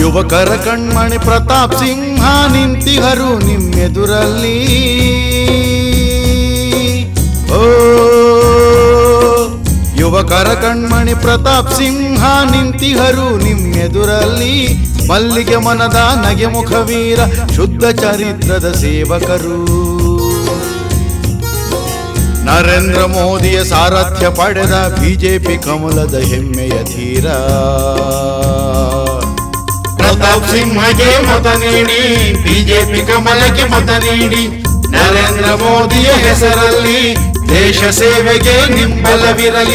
ಯುವಕರ ಕಣ್ಮಣಿ ಪ್ರತಾಪ್ ಸಿಂಹ ನಿಂತಿಹರು ನಿಮ್ಮೆದುರಲ್ಲಿ ಓ ಯುವಕರ ಕಣ್ಮಣಿ ಪ್ರತಾಪ್ ಸಿಂಹ ನಿಂತಿಹರು ನಿಮ್ಮೆದುರಲ್ಲಿ ಮಲ್ಲಿಗೆ ಮನದ ನಗೆ ಮುಖವೀರ ಶುದ್ಧ ಚರಿತ್ರದ ಸೇವಕರು ನರೇಂದ್ರ ಮೋದಿಯ ಸಾರಥ್ಯ ಪಡೆದ ಬಿಜೆಪಿ ಕಮಲದ ಹೆಮ್ಮೆಯ ಧೀರ ಪ್ರತಾಪ್ ಸಿಂಹಗೆ ಮತ ನೀಡಿ ಬಿಜೆಪಿ ಕಮಲಕ್ಕೆ ಮತ ನೀಡಿ ನರೇಂದ್ರ ಮೋದಿಯ ಹೆಸರಲ್ಲಿ ದೇಶ ಸೇವೆಗೆ ನಿಂಬಲವಿರಲಿ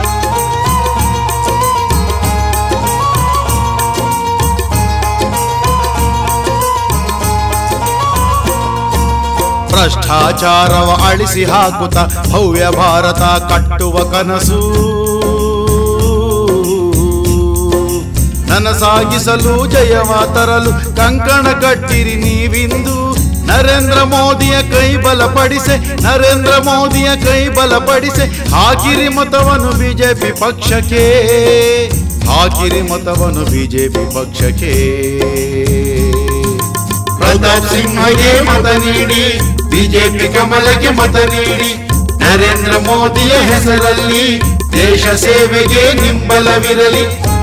ಭ್ರಷ್ಟಾಚಾರವ ಅಳಿಸಿ ಹಾಕುತ್ತ ಭವ್ಯ ಭಾರತ ಕಟ್ಟುವ ಕನಸು ನನಸಾಗಿಸಲು ಜಯವ ತರಲು ಕಂಕಣ ಕಟ್ಟಿರಿ ನೀವಿಂದು ನರೇಂದ್ರ ಮೋದಿಯ ಕೈ ಬಲಪಡಿಸೆ ನರೇಂದ್ರ ಮೋದಿಯ ಕೈ ಬಲಪಡಿಸೆ ಹಾಕಿರಿ ಮತವನ್ನು ಬಿಜೆಪಿ ಪಕ್ಷಕ್ಕೆ ಹಾಕಿರಿ ಮತವನ್ನು ಬಿಜೆಪಿ ಪಕ್ಷಕ್ಕೆ ಪ್ರತಾಪ್ ಸಿಂಹಗೆ ಮತ ನೀಡಿ ಬಿಜೆಪಿ ಕಮಲಕ್ಕೆ ಮತ ನೀಡಿ ನರೇಂದ್ರ ಮೋದಿಯ ಹೆಸರಲ್ಲಿ ದೇಶ ಸೇವೆಗೆ ನಿಂಬಲವಿರಲಿ